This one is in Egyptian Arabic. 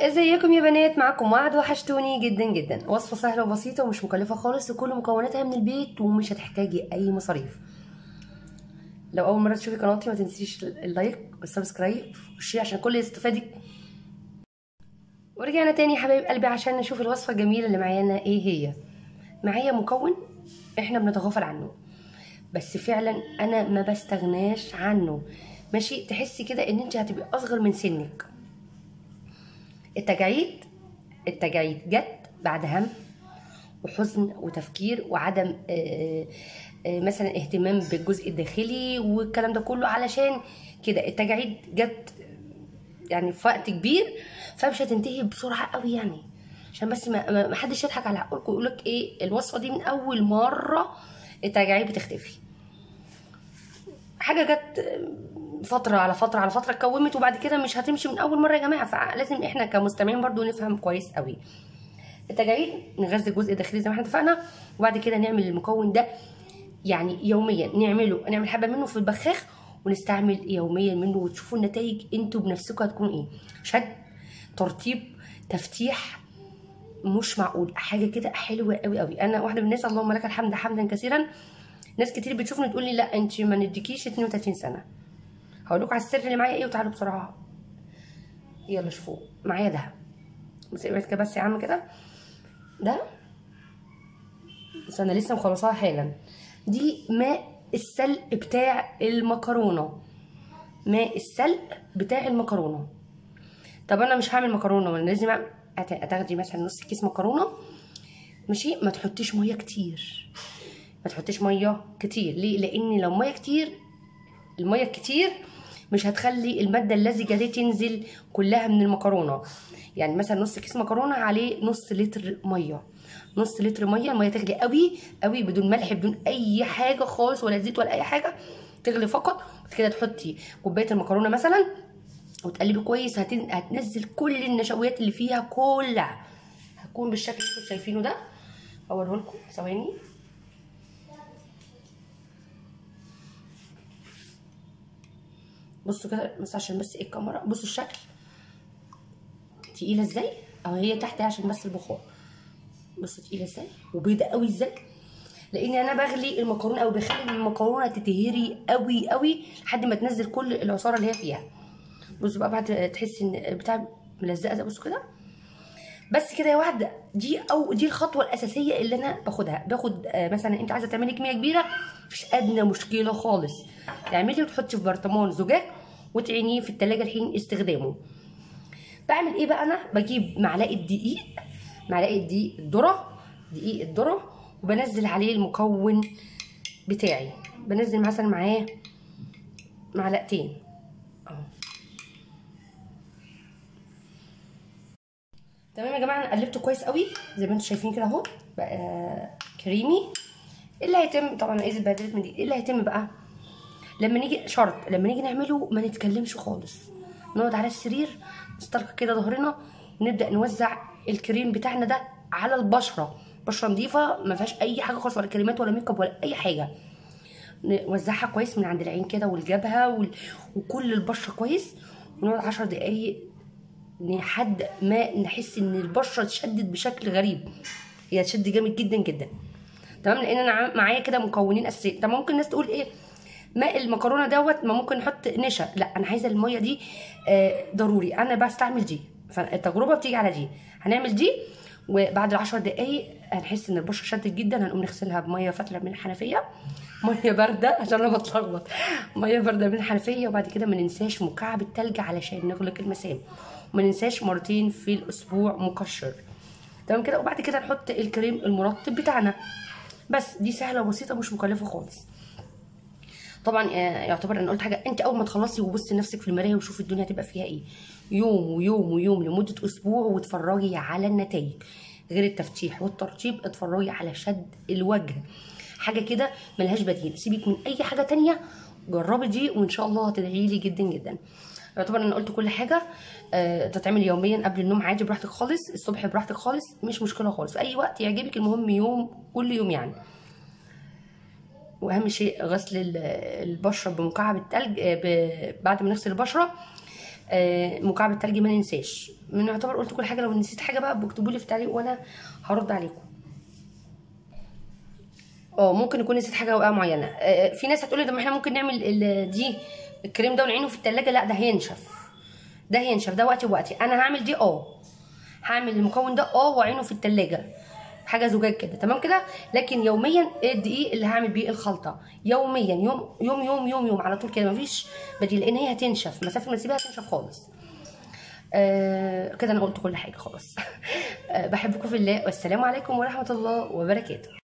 ازيكم يا بنات معاكم وعد وحشتوني جدا جدا وصفه سهله وبسيطه ومش مكلفه خالص وكل مكوناتها من البيت ومش هتحتاجي اي مصاريف لو اول مره تشوفي قناتي ما تنسيش اللايك والسبسكرايب والشير عشان الكل يستفاد ورجعنا تاني يا حبايب قلبي عشان نشوف الوصفه الجميله اللي معانا ايه هي معايا مكون احنا بنتغافل عنه بس فعلا انا ما بستغناش عنه ماشي تحسي كده ان انت هتبقي اصغر من سنك التجاعيد التجاعيد جت بعد هم وحزن وتفكير وعدم آه، آه، مثلا اهتمام بالجزء الداخلي والكلام ده كله علشان كده التجاعيد جت يعني في وقت كبير فمش هتنتهي بسرعه قوي يعني عشان بس ما ما- ما حدش يضحك على عقلكم ويقول لك ايه الوصفه دي من اول مره التجاعيد بتختفي حاجه جت فتره على فتره على فتره اتكومت وبعد كده مش هتمشي من اول مره يا جماعه فلازم احنا كمستمعين برضو نفهم كويس قوي التجاعيد نغذي الجزء الداخلي زي ما احنا اتفقنا وبعد كده نعمل المكون ده يعني يوميا نعمله نعمل حبه منه في البخاخ ونستعمل يوميا منه وتشوفوا النتائج انتوا بنفسكم هتكون ايه شد ترطيب تفتيح مش معقول حاجه كده حلوه قوي قوي انا واحده من الناس اللهم لك الحمد حمدا كثيرا ناس كتير بتشوفني تقول لي لا انت ما نديكيش 32 سنه هقول لكم على السر اللي معايا ايه وتعالوا بسرعه يلا شوفوا معايا ده بس ابعد كده بس يا عم كده ده بس انا لسه مخلصاها حالا دي ماء السلق بتاع المكرونه ماء السلق بتاع المكرونه طب انا مش هعمل مكرونه ولا لازم أعمل- هت- هتاخدي مثلا نص كيس مكرونه ماشي ما تحطيش ميه كتير ما تحطيش ميه كتير ليه لان لو ميه كتير الميه الكتير مش هتخلي الماده اللزجه دي تنزل كلها من المكرونه يعني مثلا نص كيس مكرونه عليه نص لتر ميه نص لتر ميه الميه تغلي قوي قوي بدون ملح بدون اي حاجه خالص ولا زيت ولا اي حاجه تغلي فقط بعد كده تحطي كوبايه المكرونه مثلا وتقلبي كويس هتن... هتنزل كل النشويات اللي فيها كلها هتكون بالشكل اللي انتوا شايفينه ده اوريه لكم ثواني بصوا كده بس عشان بس ايه الكاميرا بصوا الشكل تقيله ازاي او هي تحت عشان بس البخار بصوا تقيله ازاي وبيضه قوي ازاي لان انا بغلي المكرونه او بخلي المكرونه تتهري قوي قوي لحد ما تنزل كل العصاره اللي هي فيها بصوا بقى بعد تحسي ان بتاع ملزقه زي بصوا كده بس كده يا واحده دي او دي الخطوه الاساسيه اللي انا باخدها باخد آه، مثلا انت عايزه تعملي كميه كبيره مفيش ادنى مشكله خالص تعملي وتحطي في برطمان زجاج وتعينيه في التلاجة لحين استخدامه بعمل ايه بقى انا بجيب معلقه دقيق معلقه دقيق الذره دقيق الذره وبنزل عليه المكون بتاعي بنزل مثلا معاه معلقتين اهو تمام يا جماعه انا قلبته كويس قوي زي ما انتم شايفين كده اهو بقى كريمي ايه اللي هيتم طبعا انا ايدي اتبهدلت من دي ايه اللي هيتم بقى لما نيجي شرط لما نيجي نعمله ما نتكلمش خالص نقعد على السرير نستلقى كده ظهرنا ونبدا نوزع الكريم بتاعنا ده على البشره بشره نظيفه ما فيهاش اي حاجه خالص ولا كريمات ولا ميك اب ولا اي حاجه نوزعها كويس من عند العين كده والجبهه وال... وكل البشره كويس ونقعد عشر دقايق لحد ما نحس ان البشره اتشدت بشكل غريب هي تشد جامد جدا جدا تمام لان انا عم- معايا كده مكونين اساسيين طب ممكن الناس تقول ايه ماء المكرونه دوت ما ممكن نحط نشا لا انا عايزه الميه دي آه ضروري انا بستعمل دي فالتجربه بتيجي على دي هنعمل دي وبعد العشر دقايق هنحس ان البشره شدت جدا هنقوم نغسلها بميه فتره من الحنفيه ميه بارده عشان انا بتلخبط ميه بارده من الحنفيه وبعد كده ما ننساش مكعب التلج علشان نغلق المسام وما ننساش مرتين في الاسبوع مقشر تمام كده وبعد كده نحط الكريم المرطب بتاعنا بس دي سهله وبسيطه مش مكلفه خالص طبعا آه، يعتبر انا قلت حاجه انت اول ما تخلصي وبصي نفسك في المرايه وشوفي الدنيا هتبقى فيها ايه يوم ويوم ويوم لمده اسبوع وتفرجي على النتائج غير التفتيح والترطيب اتفرجي على شد الوجه حاجه كده ملهاش بديل سيبك من اي حاجه تانية جربي دي وان شاء الله هتدعي لي جدا جدا يعتبر انا قلت كل حاجه آه، تتعمل يوميا قبل النوم عادي براحتك خالص الصبح براحتك خالص مش مشكله خالص في اي وقت يعجبك المهم يوم كل يوم يعني واهم شيء غسل ال- البشره بمكعب التلج آه، ب- بعد ما نغسل البشره آه مكعب التلج ما ننساش من يعتبر قلت كل حاجه لو نسيت حاجه بقى بكتبوا لي في التعليق وانا هرد عليكم اه ممكن يكون نسيت حاجه بقى معينه آه في ناس هتقول لي طب ما احنا ممكن نعمل ال- دي الكريم ده ونعينه في التلاجة لا ده هينشف ده هينشف ده وقتي ووقتي انا هعمل دي اه هعمل المكون ده اه واعينه في التلاجة حاجه زجاج كده تمام كده لكن يوميا الدقيق اللي هعمل بيه الخلطه يوميا يوم يوم يوم يوم يوم على طول كده مفيش بديل لان هي هتنشف مسافه ما تسيبها هتنشف خالص آه كده انا قلت كل حاجه خلاص آه بحبكم في الله والسلام عليكم ورحمه الله وبركاته